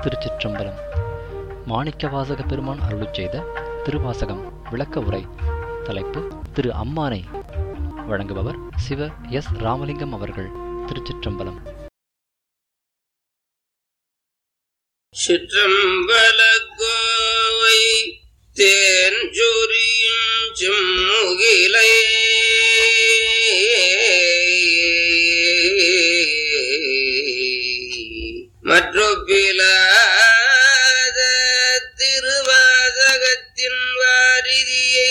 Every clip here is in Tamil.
திருச்சிற்றம்பலம் மாணிக்கவாசக பெருமான் அருளுச் செய்த திருவாசகம் விளக்க உரை தலைப்பு திரு அம்மானை வழங்குபவர் சிவ எஸ் ராமலிங்கம் அவர்கள் திருச்சிற்றம்பலம் சிற்றம்பல கோவை தேன் சொரியும் செம்முகிலை மற்றொப்பிலாத திருவாதகத்தின் வாரிதியை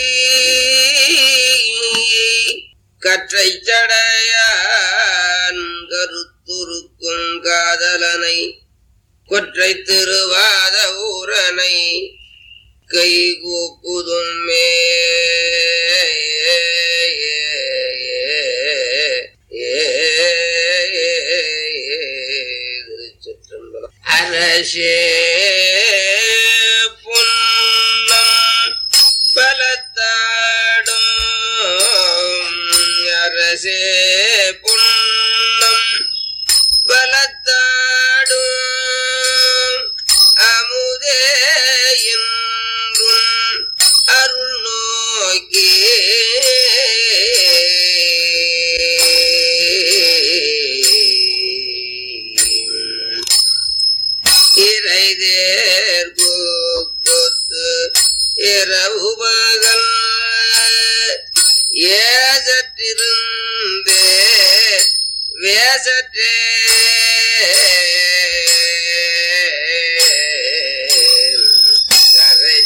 கற்றை சடையான் கருத்துருக்கும் காதலனை கொற்றை திருவாத ஊரனை கை கூப்புதுமே திருச்சிற்றம்பலம் அரசே புன்னம் பலத்தாடும் அரசே புன்னம் பலத்தாடும் அமுதே என்றும் அருள் நோக்கி இறைதேர் கொத்து இரவு பகல் ஏசற்றிருந்தே வேசற்றே கரை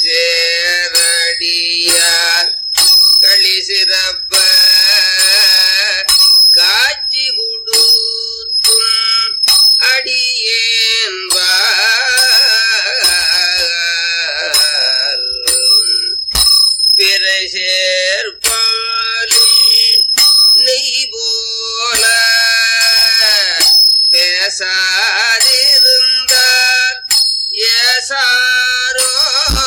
சேரடியார் களி சிறப்ப காட்சி கொடுத்தும் அடியேன் பிறை சேர்பாலும் நெய் போல பேசாதிருந்தால் ஏசாரோ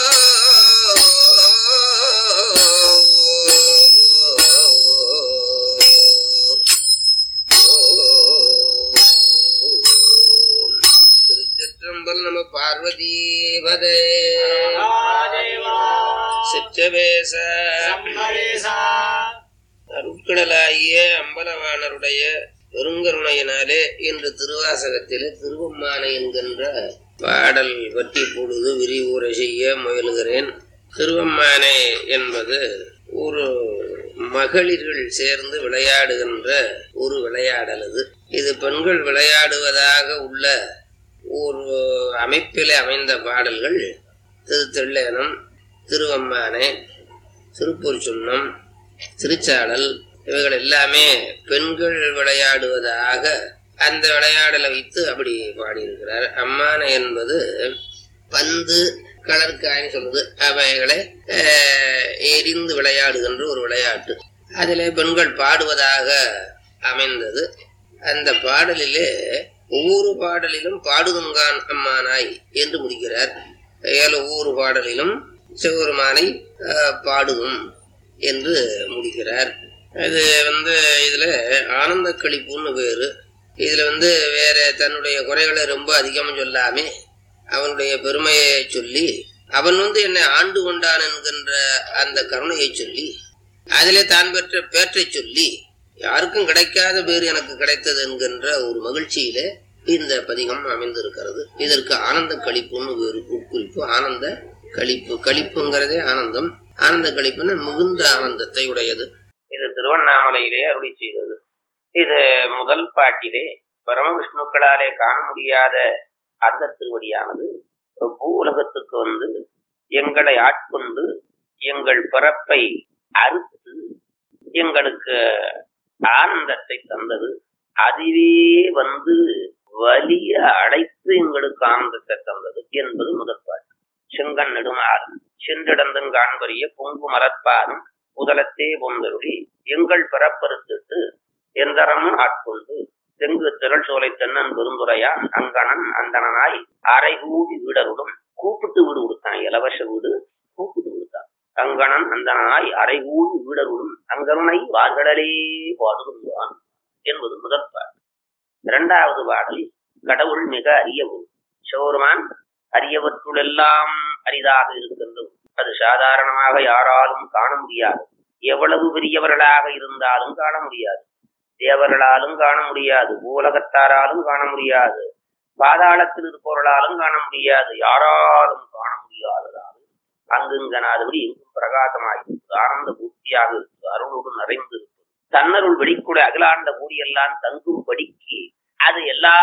திருச்சிற்றம்பல் நம பார்வதி பதே சிற்றவேச அருட்கடலாகிய அம்பலவாணருடைய பெருங்கருணையினாலே இன்று திருவாசகத்திலே திருவம்மானை என்கின்ற பாடல் பற்றி பொழுது விரிவுரை செய்ய முயலுகிறேன் திருவம்மானை என்பது ஒரு மகளிர்கள் சேர்ந்து விளையாடுகின்ற ஒரு விளையாடல் அது இது பெண்கள் விளையாடுவதாக உள்ள ஒரு அமைப்பிலே அமைந்த பாடல்கள் திருத்தெள்ளேனம் திருவம்மானை திருப்பூர் சுண்ணம் திருச்சாடல் இவைகள் எல்லாமே பெண்கள் விளையாடுவதாக அந்த விளையாடலை வைத்து அப்படி பாடியிருக்கிறார் அம்மானை என்பது பந்து கலர்காய்னு சொல்றது அவைகளை அஹ், எரிந்து விளையாடுகின்ற ஒரு விளையாட்டு அதிலே பெண்கள் பாடுவதாக அமைந்தது அந்த பாடலிலே ஒவ்வொரு பாடலிலும் பாடுதுங்கான் அம்மானாய் என்று முடிக்கிறார் ஏழு ஒவ்வொரு பாடலிலும் சிவபெருமானை அஹ், பாடுதும் என்று முடிக்கிறார் அது வந்து இதுல ஆனந்த கழிப்புன்னு பேரு இதுல வந்து வேற தன்னுடைய குறைகளை ரொம்ப அதிகம் சொல்லாமே அவனுடைய பெருமையை சொல்லி அவன் வந்து என்னை ஆண்டு கொண்டான் என்கின்ற அந்த கருணையை சொல்லி அதிலே தான் பெற்ற பேற்றை சொல்லி யாருக்கும் கிடைக்காத பேர் எனக்கு கிடைத்தது என்கின்ற ஒரு மகிழ்ச்சியிலே இந்த பதிகம் அமைந்திருக்கிறது இதற்கு ஆனந்த கழிப்புன்னு வேறு உட்குறிப்பு ஆனந்த கழிப்பு கழிப்புங்கிறதே ஆனந்தம் ஆனந்த கழிப்புன்னு மிகுந்த ஆனந்தத்தை உடையது இது திருவண்ணாமலையிலே அருளி செய்தது இது முதல் பாட்டிலே பரமவிஷ்ணுக்களாலே காண முடியாத அந்த திருவடியானது பூ உலகத்துக்கு வந்து எங்களை ஆட்கொண்டு எங்கள் பிறப்பை அறுத்து எங்களுக்கு ஆனந்தத்தை தந்தது அதுவே வந்து வலிய அழைத்து எங்களுக்கு ஆனந்தத்தை தந்தது என்பது முதல் பாட்டு செங்கன் நெடுமாறும் சென்றிடந்தும் காண்பறிய பொங்கு மலர்ப்பாரும் முதலத்தே பொந்தருளி எங்கள் பிறப்பறுத்திட்டு எந்தரமும் ஆட்கொண்டு தெங்கு திரள் சோலை தென்னன் பெருந்துரையான் அங்கணன் அந்தனாய் அரை கூடி வீடருடன் கூப்பிட்டு வீடு கொடுத்தான் இலவச வீடு கூப்பிட்டு கொடுத்தான் அங்கணன் அந்தனாய் அரை கூடி வீடருடன் அங்கனை வார்கடலே பாடுகின்றான் என்பது முதல் பாடல் இரண்டாவது பாடல் கடவுள் மிக அரிய ஒரு சிவபெருமான் அரியவற்றுள் எல்லாம் அரிதாக இருக்கின்றது அது சாதாரணமாக யாராலும் காண முடியாது எவ்வளவு பெரியவர்களாக இருந்தாலும் காண முடியாது தேவர்களாலும் காண முடியாது உலகத்தாராலும் காண முடியாது பாதாளத்தில் இருப்பவர்களாலும் காண முடியாது யாராலும் காண முடியாததாக அங்குங்கனாதபடி எங்கும் பிரகாசமாக ஆனந்த பூர்த்தியாக இருக்கு அருளோடு நிறைந்து இருக்கு தன்னருள் வெளிக்கூட அகிலாண்ட கூடியெல்லாம் தங்கும் படிக்கு அது எல்லா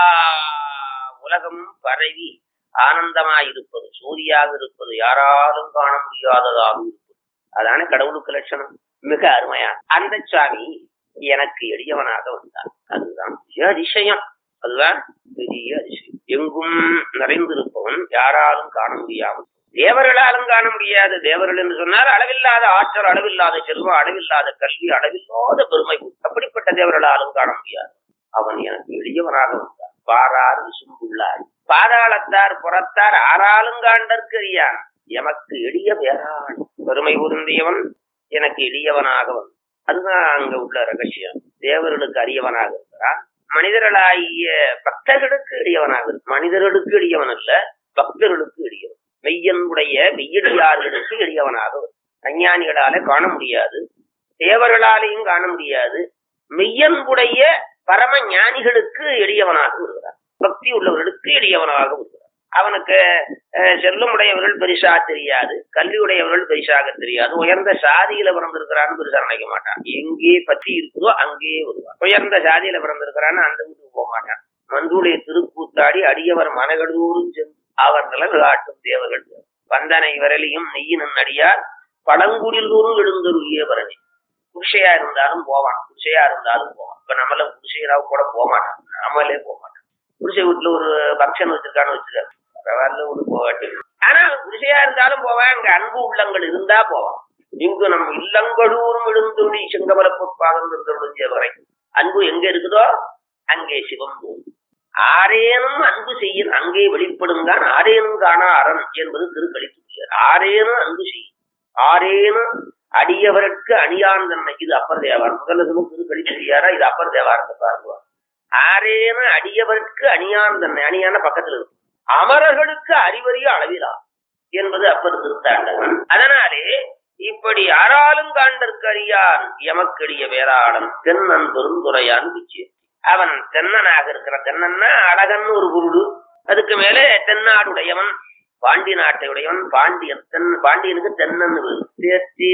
உலகமும் பரவி ஆனந்தமாயிருப்பது சூரியாக இருப்பது யாராலும் காண முடியாததாக இருப்பது அதான கடவுளுக்கு லட்சணம் மிக அருமையா அந்த சுவாமி எனக்கு எளியவனாக வந்தார் அதுதான் பெரிய அதிசயம் அதுதான் பெரிய அதிசயம் எங்கும் நிறைந்திருப்பவன் யாராலும் காண முடியாமல் தேவர்களாலும் காண முடியாது தேவர்கள் என்று சொன்னால் அளவில்லாத ஆற்றல் அளவில்லாத செல்வம் அளவில்லாத கல்வி அளவில்லாத பெருமை அப்படிப்பட்ட தேவர்களாலும் காண முடியாது அவன் எனக்கு எளியவனாக வந்தான் பாரார் விசும்புள்ளார் பாதாளத்தார் புறத்தார் ஆறாலும் காண்டற்கரியான் எமக்கு எளிய வேறான் பெருமை பொருந்தியவன் எனக்கு எளியவனாக வந்தான் அதுதான் அங்க உள்ள ரகசியம் தேவர்களுக்கு அரியவனாக இருக்கிறான் மனிதர்களாகிய பக்தர்களுக்கு எளியவனாக இருக்கு மனிதர்களுக்கு எளியவன் அல்ல பக்தர்களுக்கு எளியவன் மெய்யன்புடைய மெய்யடியார்களுக்கு எளியவனாக வரும் அஞ்ஞானிகளால காண முடியாது தேவர்களாலையும் காண முடியாது மெய்யன்புடைய பரம ஞானிகளுக்கு எளியவனாக வருகிறார் பக்தி உள்ளவர்களுக்கு எளியவனாக வருகிறார் அவனுக்கு அஹ், செல்வமுடையவர்கள் பெரிசா தெரியாது கல்வி உடையவர்கள் பெரிசாக தெரியாது உயர்ந்த சாதியில பிறந்திருக்கிறான்னு பெருசா நினைக்க மாட்டான் எங்கே பற்றி இருக்குதோ அங்கேயே வருவான் உயர்ந்த சாதியில பிறந்திருக்கிறான்னு அந்த வீட்டுக்கு போக மாட்டான் மன்றுடைய திருக்கூத்தாடி அடியவர் மனகடூரும் சென்று அவர் நிழல் காட்டும் தேவர்கள் வந்தனை விரலியும் நெய்யினும் அடியார் பழங்குடில் தோறும் எழுந்தருளிய பரணி குடிசையா இருந்தாலும் போவான் குடிசையா இருந்தாலும் போவான் இப்ப நம்மள குடிசையா கூட போக மாட்டான் நம்மளே போக மாட்டான் குடிசை வீட்டுல ஒரு ஃபங்க்ஷன் வச்சிருக்கான்னு வச்சிருக்காரு பரவாயில்ல ஒரு போவாட்டி ஆனா அவன் குடிசையா இருந்தாலும் போவான் அங்க அன்பு உள்ளங்கள் இருந்தா போவான் இங்கு நம் இல்லங்களூரும் எழுந்துள்ளி செங்கமலப்பொற்பாகம் இருந்தொழிஞ்ச வரை அன்பு எங்க இருக்குதோ அங்கே சிவம் தோன்றும் ஆரேனும் அன்பு செய்யும் அங்கே வெளிப்படுங்கான் ஆரேனும் காணா அரண் என்பது திருக்கழித்து ஆரேனும் அன்பு செய்யும் ஆரேனும் அடியவருக்கு அணியான் தன்மை இது அப்பர் தேவாரம் முதல்ல சொல்லும் திருக்கழிச்சியாரா இது அப்பர் தேவாரத்தை பாருங்க ஆரேனும் அடியவருக்கு அணியான் தன்மை அணியான பக்கத்துல இருக்கும் அமரர்களுக்கு அறிவறிய அளவிலா என்பது அப்பர் திருத்தாண்டகம் அதனாலே இப்படி ஆறாலும் காண்டற்கு அறியான் எமக்கடிய வேறாளன் தென்னன் பெருந்துரையான் பிச்சு அவன் தென்னனாக இருக்கிற தென்னன்னா அழகன்னு ஒரு குருடு அதுக்கு மேல தென்னாடுடையவன் பாண்டி நாட்டையுடையவன் பாண்டியன் தென் பாண்டியனுக்கு தென்னன் தேத்தி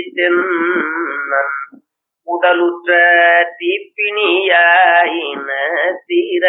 தென்னன் உடலுற்ற தீப்பினியாயின தீர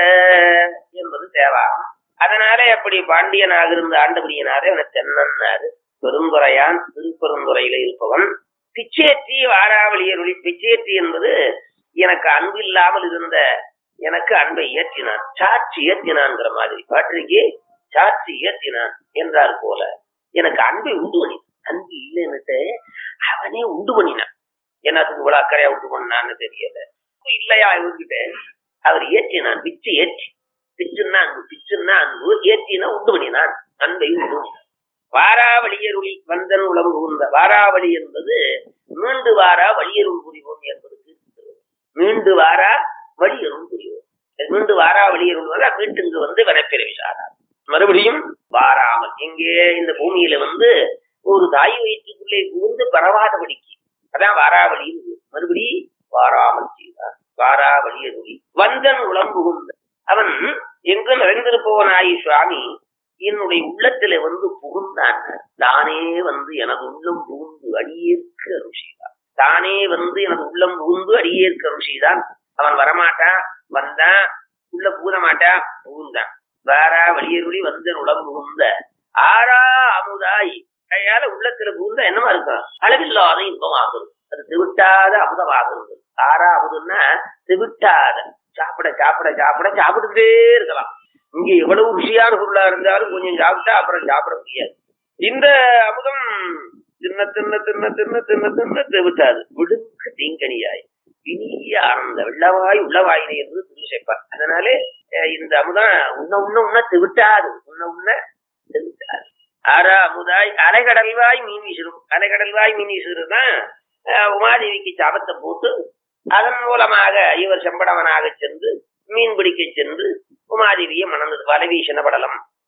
என்பது தேவாரம் அதனாலே அப்படி பாண்டியனாக இருந்து ஆண்டபடியினாரே அவனை தென்னன்னாரு பெருந்துரையான் திருப்பெருந்துறையில இருப்பவன் பிச்சேற்றி வாராவளியருளி பிச்சேற்றி என்பது எனக்கு அன்பு இல்லாமல் இருந்த எனக்கு அன்பை ஏற்றினான் சாட்சி ஏற்றினான்ங்கிற மாதிரி பாட்டிற்கு சாட்சி ஏற்றினான் என்றார் போல எனக்கு அன்பை உண்டு பண்ணினான் அன்பு இல்லைன்னுட்டு அவனே உண்டு பண்ணினான் என்னத்துக்கு இவ்வளவு அக்கறையா உண்டு பண்ணான்னு தெரியல அன்பு இல்லையா இவர்கிட்ட அவர் ஏற்றினான் பிச்சு ஏற்றி பிச்சுன்னா அன்பு பிச்சுன்னா அன்பு ஏற்றினா உண்டு பண்ணினான் அன்பை உண்டு பண்ணினான் வாராவளியருளி வந்தன் உளவு புகுந்த வாராவளி என்பது மீண்டு வாரா வழியருள் புரிவோம் என்பது தீர்க்கிறது. மீண்டு வாரா வழியருள் புரிவோம் மீண்டு வாரா வழியருள் வந்து வீட்டுக்கு வந்து வனப்பிறவி சாரார் மறுபடியும் வாராமல் இங்கே இந்த பூமியில வந்து ஒரு தாய் வயிற்றுக்குள்ளே புகுந்து பரவாதபடிக்கு அதான் வாராவளின்னு மறுபடி வாராமல் செய்தார் வாராவளியருளி வந்தன் உளம் புகுந்த அவன் எங்கு நிறைந்திருப்பவனாயி சுவாமி என்னுடைய உள்ளத்திலே வந்து புகுந்தான் தானே வந்து எனது உள்ளம் புகுந்து அடியேற்க அருள் செய்தான் தானே வந்து எனது உள்ளம் புகுந்து அடியேற்க அருள் செய்தான் அவன் வரமாட்டான் வந்தான் உள்ள புகுத மாட்டான் புகுந்தான் வாரா வெளியருளி வந்த உளம் புகுந்த ஆறா அமுதாய் கையால உள்ளத்துல புகுந்தா என்னமா இருக்கும் அளவில்லாத இன்பமாக இருக்கும் அது திவிட்டாத அமுதமாக இருக்கும் ஆறா அமுதுன்னா திவிட்டாத சாப்பிட சாப்பிட சாப்பிட சாப்பிட்டுட்டே இருக்கலாம் இங்க எவ்வளவு ருசியான பொருளா இருந்தாலும் கொஞ்சம் சாப்பிட்டா அப்புறம் சாப்பிட முடியாது இந்த அமுதம் தின்ன தின்ன தின்ன தின்ன தின்ன தின்ன தெவிட்டாது விடுக்கு தீங்கனியாய் இனிய ஆனந்த வெள்ளவாய் உள்ளவாயினை என்று திருசைப்பார் அதனாலே அஹ், இந்த அமுதம் உன்ன உன்ன உன்ன தெவிட்டாது உன்ன உன்ன தெவிட்டாது ஆறா அமுதாய் அலைகடல்வாய் மீன் வீசிடும் அலைகடல்வாய் மீன் வீசுறதுதான் உமாதேவிக்கு சாபத்தை போட்டு அதன் மூலமாக இவர் செம்படவனாக சென்று மீன் பிடிக்க சென்று உமாதேவியை மணந்தது வலவீசன படலம்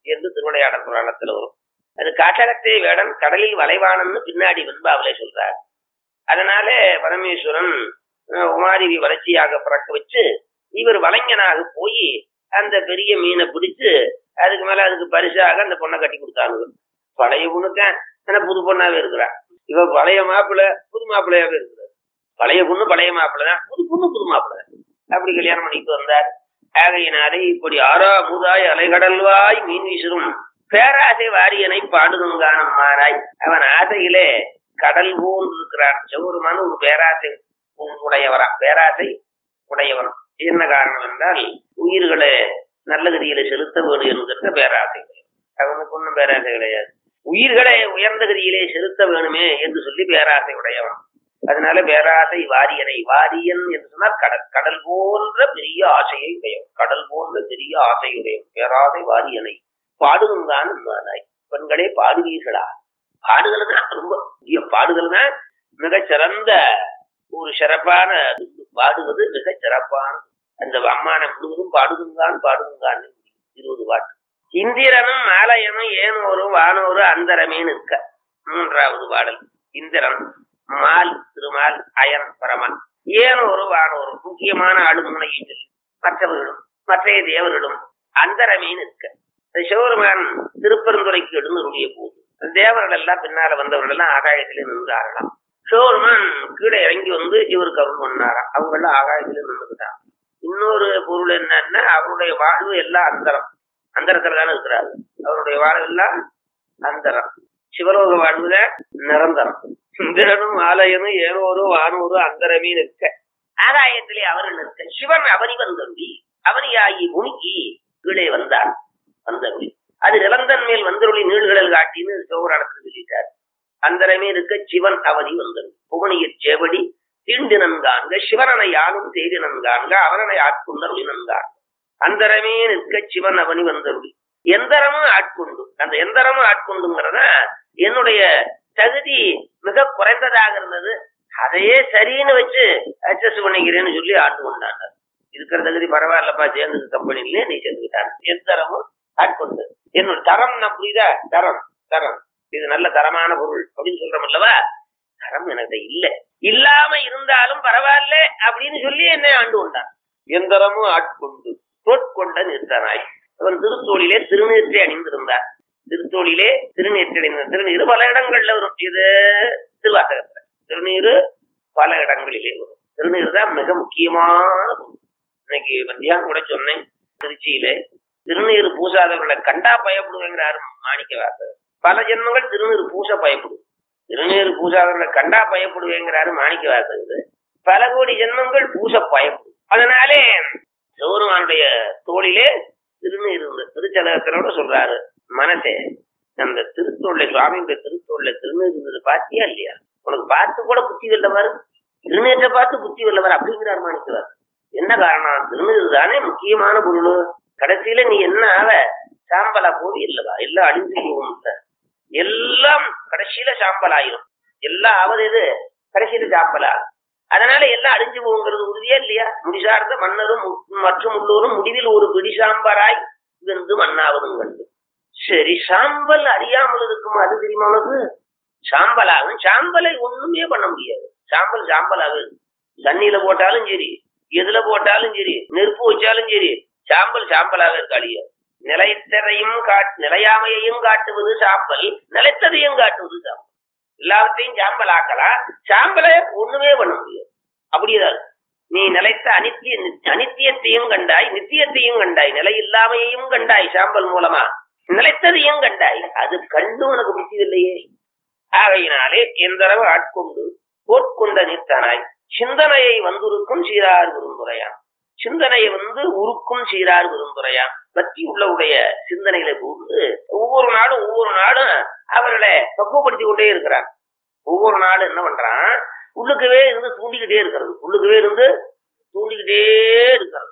என்று திருவிளையாடல் புராணத்துல வரும் அது காட்டகத்தே வேடன் கடலில் வளைவானன்னு பின்னாடி வெண்பாவிலே சொல்றார் அதனால பரமேஸ்வரன் அஹ், உமாதேவி வளர்ச்சியாக பிறக்க வச்சு இவர் வலைஞனாக போய் அந்த பெரிய மீனை பிடிச்சு அதுக்கு மேல அதுக்கு பரிசாக அந்த பொண்ணை கட்டி கொடுத்தாங்க பழைய பொண்ணுதான் ஆனா புது பொண்ணாவே இருக்கிறான் இவ பழைய மாப்பிள்ளை புது மாப்பிள்ளையாவே இருக்கிறார் பழைய பொண்ணு பழைய மாப்பிள்ளை தான் புது பொண்ணு புது மாப்பிள்ளை தான். அப்படி கல்யாணம் பண்ணிட்டு வந்தார் ஆகையினாலே இப்படி ஆறா முதாய் அலைகடல்வாய் மீன் வீசும் பேராசை வாரியனை பாடுதுங்கானம் மாறாய் அவன் ஆசையிலே கடல் போல் இருக்கிறான் சிவருமான ஒரு பேராசை உடையவரா பேராசை உடையவன் என்ன காரணம் என்றால் உயிர்களை நல்ல கதியில செலுத்த வேண்டும் என்கிற பேராசை அவனுக்கு ஒன்றும் பேராசை கிடையாது உயிர்களை உயர்ந்த கதியிலே செலுத்த வேணுமே என்று சொல்லி பேராசை உடையவன் அதனால பேராசை வாரியனை வாரியன் என்று சொன்னால் கடல் கடல் போன்ற பெரிய ஆசையை உடையவன் கடல் போன்ற பெரிய ஆசையுடையவன் பேராசை வாரியனை பாடுவந்தான் மானாய் பெண்களே பாடுவீர்களா பாடுதல் தான் ரொம்ப முக்கிய பாடுதல் தான் மிகச் சிறந்த ஒரு சிறப்பான இது. பாடுவது மிகச் சிறப்பான அந்த அம்மானம் முழுவதும் பாடுதுங்கான் பாடுதுங்கான் இருபது பாட்டு இந்திரனும் மாலயனும் ஏனோரும் வானோரும் அந்தரமே நிற்க மூன்றாவது பாடல் இந்திரன் மால் திருமால் அயன் பரமன் ஏனோரும் வானோரும் முக்கியமான ஆளுமுனையை சொல்லி மற்றவர்களும் மற்றைய தேவர்களும் அந்தரமே நிற்க இந்த சிவபெருமான் திருப்பெருந்துறைக்கு எழுந்தருடைய போது தேவர்கள் எல்லாம் பின்னால வந்தவர்கள் எல்லாம் ஆகாயத்திலே நின்றார்களாம் சிவபெருமான் கீழே இறங்கி வந்து இவருக்கு அருள் பண்ணாராம் அவங்க எல்லாம் ஆகாயத்திலே நின்றுக்கிட்டாங்க இன்னொரு பொருள் என்னன்னா அவருடைய வாழ்வு எல்லாம் அந்தரம் அந்தரத்துல தானே இருக்கிறாரு அவருடைய வாழ்வு எல்லாம் அந்தரம் சிவலோக வாழ்வுல நிரந்தரம் இந்திரனும் ஆலயனும் ஏனோரும் வானோரும் அந்தரமே நிற்க ஆகாயத்திலே அவர் நிற்க சிவன் அவனி வந்தருளி அவனியாகி முனிக்கு கீழே வந்தார் வந்தருளி அது நிலந்தன் மேல் வந்தருளி நீள்களில் காட்டின்னு சிவபுராணத்தில் சொல்லிட்டார் அந்தரமே இருக்க சிவன் அவதி வந்தது புவனியற் சேவடி தீண்டு நன்காண்க சிவனனை யானும் தேடி நன்காண்க அவனனை ஆட்கொண்டருளி நன்காண்க அந்தரமே நிற்க சிவன் அவனி வந்தருளி எந்தரமும் ஆட்கொண்டு அந்த எந்தரமும் ஆட்கொண்டுங்கிறத என்னுடைய தகுதி மிக குறைந்ததாக இருந்தது அதையே சரின்னு வச்சு அட்ஜஸ்ட் பண்ணிக்கிறேன்னு சொல்லி ஆட்டு கொண்டாங்க இருக்கிற தகுதி பரவாயில்லப்பா சேர்ந்தது கம்பெனிலே நீ சேர்ந்துக்கிட்டான் எந்தரமும் ஆட்கொண்டு என்னோட தரம் நான் புரியுதா தரம் தரம் இது நல்ல தரமான பொருள் அப்படின்னு சொல்றோம் அல்லவா தரம் எனக்கு இல்ல இல்லாம இருந்தாலும் பரவாயில்ல அப்படின்னு சொல்லி என்னை ஆண்டு கொண்டான் எந்தரமும் ஆட்கொண்டு தோட்கொண்ட நிறுத்தனாய் அவன் திருத்தோளிலே திருநீற்றை அணிந்திருந்தார் திருத்தோளிலே திருநீற்றை அணிந்த திருநீர் பல இடங்கள்ல வரும் இது திருவாசகத்துல திருநீர் பல இடங்களிலே வரும் திருநீர் தான் மிக முக்கியமான பொருள் இன்னைக்கு மத்தியானம் கூட சொன்னேன் திருச்சியிலே திருநீர் பூசாதவர்களை கண்டா பயப்படுவேங்கிறாரு மாணிக்க வாசகர் பல ஜென்மங்கள் திருநீர் பூச பயப்படும் திருநீர் பூசாதவர்களை கண்டா பயப்படுவேங்கிறாரு மாணிக்க வாசகர் பல கோடி ஜென்மங்கள் பூச பயப்படும் அதனாலே சௌரமானுடைய தோளிலே திருநீர் இருந்த திருச்சலகத்தினோட சொல்றாரு மனசே அந்த திருத்தோல்ல சுவாமியுடைய திருத்தோல்ல திருநீர் இருந்தது பாத்தியா இல்லையா உனக்கு பார்த்து கூட புத்தி வெல்லவர் திருநீற்றை பார்த்து புத்தி வெல்லவர் அப்படிங்கிறார் மாணிக்கவார் என்ன காரணம் திருநீர் தானே முக்கியமான பொருள் கடைசியில நீ என்ன ஆவ சாம்பலா போவி இல்லவா எல்லாம் அழிஞ்சு போகும் இல்ல எல்லாம் கடைசியில சாம்பல் ஆயிரும் எல்லாம் ஆவது எது கடைசியில சாம்பலா அதனால எல்லாம் அழிஞ்சு போகுங்கிறது உறுதியா இல்லையா முடிசார்ந்த மன்னரும் மு- மற்றும் உள்ளோரும் முடிவில் ஒரு பிடி சாம்பராய் வெந்து மண்ணாவதும் கண்டு சரி சாம்பல் அறியாமல் இருக்கும் அது தெரியுமா உனக்கு சாம்பலாகும் சாம்பலை ஒண்ணுமே பண்ண முடியாது சாம்பல் சாம்பலாக தண்ணியில போட்டாலும் சரி எதுல போட்டாலும் சரி நெருப்பு வச்சாலும் சரி சாம்பல் சாம்பலாக இருக்க அழியாது நிலைத்ததையும் காட் நிலையாமையையும் காட்டுவது சாம்பல் நிலைத்ததையும் காட்டுவது சாம்பல் எல்லாவற்றையும் சாம்பல் ஆக்கலாம் சாம்பலை ஒண்ணுமே பண்ண முடியாது அப்படியேதான் நீ நிலைத்த அனித்திய அனித்தியத்தையும் கண்டாய் நித்தியத்தையும் கண்டாய் நிலை இல்லாமையையும் கண்டாய் சாம்பல் மூலமா நிலைத்ததையும் கண்டாய் அது கண்டு உனக்கு புத்தி இல்லையே ஆகையினாலே எந்தளவு ஆட்கொண்டு போட்கொண்ட நிற்கனாய் சிந்தனையை வந்துருக்கும் சீரார் விரும்புறையான் சிந்தனையை வந்து உருக்கும் சீரார் விரும்புறையான் பற்றி உள்ள உடைய சிந்தனையில புகுந்து ஒவ்வொரு நாளும் ஒவ்வொரு நாளும் அவர்களை பக்குவப்படுத்தி கொண்டே இருக்கிறான் ஒவ்வொரு நாளும் என்ன பண்றான் உள்ளுக்கவே இருந்து தூண்டிக்கிட்டே இருக்கிறது உள்ளுக்கவே இருந்து தூண்டிக்கிட்டே இருக்கிறது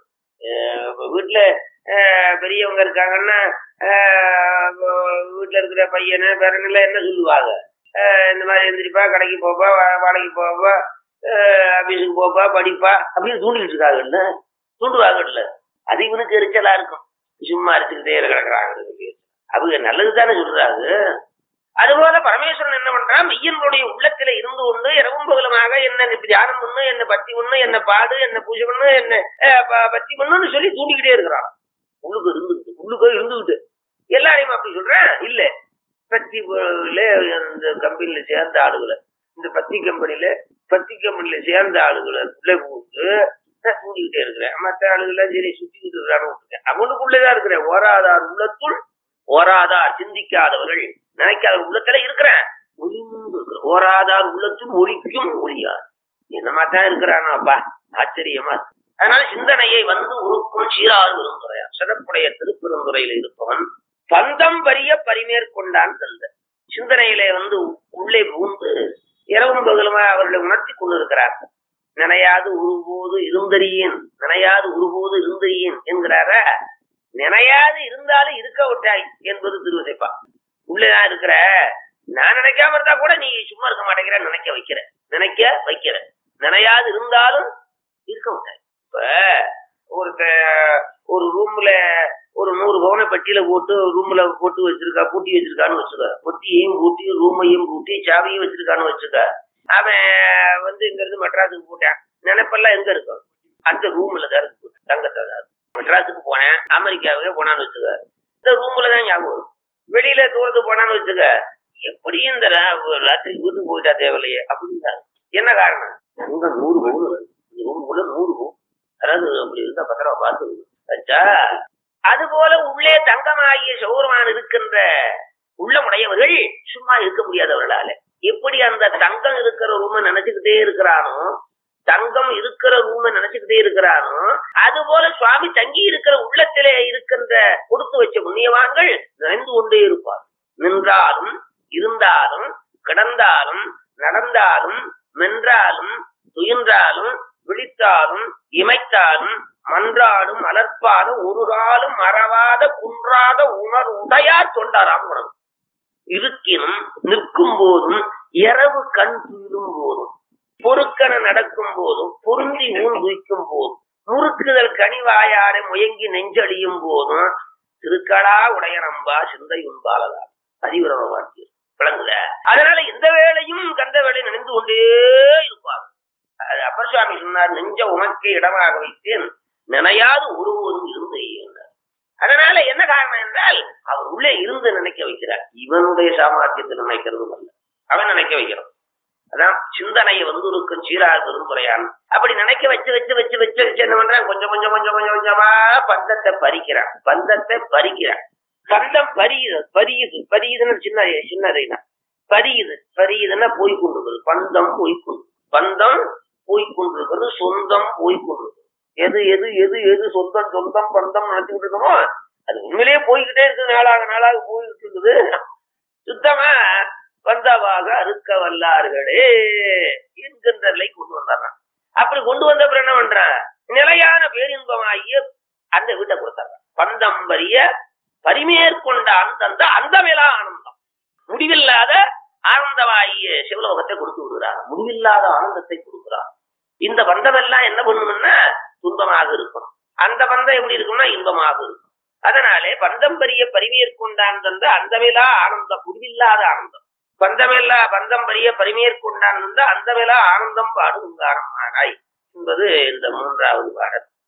அஹ் வீட்டுல அஹ் பெரியவங்க இருக்காங்கன்னா அஹ் வீட்டுல இருக்கிற பையனை பேரனில் என்ன சொல்லுவாங்க அஹ் இந்த மாதிரி எந்திரிப்பா கடைக்கு போப்பா வா- வேலைக்கு போப்பா அஹ் ஆபீஸுக்கு போப்பா படிப்பா அப்படின்னு தூண்டிக்கிட்டு இருக்காங்கல்ல தூண்டுவாங்கல்ல அது இவனுக்கு எரிச்சலா இருக்கும் சும்மா அரிச்சுக்கிட்டே கிடக்குறாங்க சொல்லி அவங்க நல்லதுதானே சொல்றாரு அதுபோல பரமேஸ்வரன் என்ன பண்றான் மெய்யனுடைய உள்ளத்தில இருந்து கொண்டு இரவும் பகலுமாக என்ன தியானம் பண்ணு என்ன பத்தி பண்ணு என்ன பாடு என்ன பூஜை பண்ணு என்ன அஹ், ப- பத்தி பண்ணுன்னு சொல்லி தூண்டிக்கிட்டே இருக்கிறான் உள்ளுக்கு இருந்துகிட்டு உள்ளுக்கு இருந்துகிட்டு எல்லாரையும் அப்படி சொல்றேன் இல்ல பத்தி பொருள்ல இந்த கம்பெனில சேர்ந்த ஆளுகளை இந்த பத்தி கம்பெனில பத்தி கம்பெனில சேர்ந்த ஆளுகளை உள்ள போட்டு நான் தூண்டிக்கிட்டே இருக்கிறேன் மற்ற ஆளுகளை சரி சுத்திக்கிட்டு இருக்கிறான்னு விட்டுருக்கேன் அவனுக்குள்ளதான் இருக்கிறேன் ஓராதார் உள்ளத்துள் ஓராதார் சிந்திக்காதவர்கள் நினைக்காத உள்ளத்துல இருக்கிறேன் ஒளிந்து இருக்கிறேன். ஓராதார் உள்ளத்துள் ஒளிக்கும் ஒளியார் என்னமா தான் இருக்கிறானா அப்பா ஆச்சரியமா இருக்கு. அதனால சிந்தனையை வந்து உருக்கும் சீராறு பெருந்துரையா சிறப்புடைய திருப்பெருந்துறையில இருப்பவன் பந்தம் பரிய பரிமேற்கொண்டான் தந்த சிந்தனையிலே வந்து உள்ளே புகுந்து இரவும் பகலுமா அவர்களை உணர்த்தி கொண்டிருக்கிறார் நினையாது உருபோது இருந்தறியேன் நினையாது உருபோது இருந்தறியேன் என்கிறார நினையாது இருந்தாலும் இருக்க விட்டாய் என்பது திருவசைப்பா உள்ளதான் இருக்கிற நான் நினைக்காம இருந்தா கூட நீ சும்மா இருக்க மாட்டேங்கிற நினைக்க வைக்கிற நினைக்க வைக்கிற நினையாது இருந்தாலும் இருக்க விட்டாய் இப்ப ஒரு ஒரு ரூம்ல ஒரு நூறு பவனை பெட்டியில போட்டு ரூம்ல போட்டு வச்சிருக்கா பூட்டி வச்சிருக்கான்னு வச்சுக்க பொட்டியையும் பூட்டி ரூமையும் பூட்டி சாவியும் வச்சிருக்கான்னு வச்சுக்க அவன் வந்து இங்க இருந்து மெட்ராஸுக்கு போட்டான் நினைப்பெல்லாம் எங்க இருக்கும் அந்த ரூம்ல தான் இருக்கு தங்கத்தை தான் இருக்கு. மெட்ராஸுக்கு போனேன் அமெரிக்காவுக்கு போனான்னு வச்சுக்க இந்த ரூம்ல தான் ஞாபகம் வரும். வெளியில தூரத்துக்கு போனான்னு வச்சுக்க எப்படியும் இந்த ரா- ராத்திரி வீட்டுக்கு போயிட்டா தேவையில்லையே அப்படின்றாங்க என்ன காரணம் அங்க நூறு பவுன் இருக்கு. இந்த ரூமுக்குள்ள நூறு பவுன் அதாவது அப்படி இருந்தா பத்திரமா பார்த்து வச்சா அது போல உள்ளே தங்கமாகிய சௌரமான் இருக்கின்ற உள்ளமுடையவர்கள் சும்மா இருக்க முடியாதவர்களால எப்படி அந்த தங்கம் இருக்கிற ரூம நினைச்சுக்கிட்டே இருக்கிறானோ தங்கம் இருக்கிற ரூம நினைச்சுக்கிட்டே இருக்கிறானோ அது போல சுவாமி தங்கி இருக்கிற உள்ளத்திலே இருக்கின்ற கொடுத்து வச்ச புண்ணியவான்கள் நிறைந்து கொண்டே இருப்பார் நின்றாலும் இருந்தாலும் கிடந்தாலும் நடந்தாலும் மென்றாலும் துயின்றாலும் விழித்தாலும் இமைத்தாலும் மன்றாடும் அலர்ப்பாடும் ஒரு காலும் மறவாத குன்றாத உணர் உடையார் தொண்டாராம் உணவு இருக்கினும் நிற்கும் போதும் இரவு கண் துயிலும் போதும் பொறுக்கன நடக்கும் போதும் பொருந்தி ஊன் துய்க்கும் போதும் முறுக்குதல் கனிவாயார முயங்கி நெஞ்சழியும் போதும் திருக்கடா உடையனம்பா சிந்தை உண்பாலதா அதிவிரம வாக்கியம் விளங்குத அதனால எந்த வேளையும் கந்த வேலை நினைந்து கொண்டே இருப்பார் அது அப்பர் சுவாமி சொன்னார் நெஞ்ச உமக்கு இடமாக வைத்தேன் நினையாது ஒருவரும் இருந்து என்றார். அதனால என்ன காரணம் என்றால் அவர் உள்ளே இருந்து நினைக்க வைக்கிறார் இவனுடைய சாமர்த்தியத்தில் நினைக்கிறதும் அல்ல அவன் நினைக்க வைக்கிறான் அதான் சிந்தனையை வந்து இருக்கும் சீராக பெருந்துரையான் அப்படி நினைக்க வச்சு வச்சு வச்சு வச்சு வச்சு என்ன பண்றான் கொஞ்சம் கொஞ்சம் கொஞ்சம் கொஞ்சம் கொஞ்சமா பந்தத்தை பறிக்கிறான் பந்தத்தை பறிக்கிறான் பந்தம் பரியுது பரியுது பரியுதுன்னு சின்ன சின்னதைனா பரியுது பரியுதுன்னா போய் கொண்டிருக்குது பந்தம் போய் கொண்டு பந்தம் போய் கொண்டிருக்கிறது சொந்தம் போய் கொண்டிருக்கிறது எது எது எது எது சொந்தம் சொந்தம் பந்தம் நினைச்சுக்கிட்டு இருக்கோமோ அது உண்மையிலேயே போய்கிட்டே இருக்குது நாளாக நாளாக போய்கிட்டு இருக்குது சுத்தமா பந்தவாக அறுக்க வல்லார்களே என்கின்ற நிலை கொண்டு வந்தாரான் அப்படி கொண்டு வந்த அப்புறம் என்ன பண்றான் நிலையான பேரின்பமாகிய அந்த வீட்டை கொடுத்தாங்க பந்தம் வரிய பரிமேற்கொண்டான் தந்த அந்த மேலா ஆனந்தம் முடிவில்லாத ஆனந்தமாகிய சிவலோகத்தை கொடுத்து விடுகிறார் முடிவில்லாத ஆனந்தத்தை கொடுக்கிறார் இந்த பந்தம் எல்லாம் என்ன பண்ணும்னா துன்பமாக இருக்கும் அந்த பந்தம் எப்படி இருக்கும்னா இன்பமாக இருக்கும் அதனாலே பந்தம் பரிய பரிமேற்கொண்டான் தந்த அந்தமிலா ஆனந்தம் முடிவில்லாத ஆனந்தம் பந்தமில்லா பந்தம் பரிய பரிமேற்கொண்டான் தந்த அந்தமிலா ஆனந்தம் பாடும் உங்காரம் மாறாய் என்பது இந்த மூன்றாவது பாடல்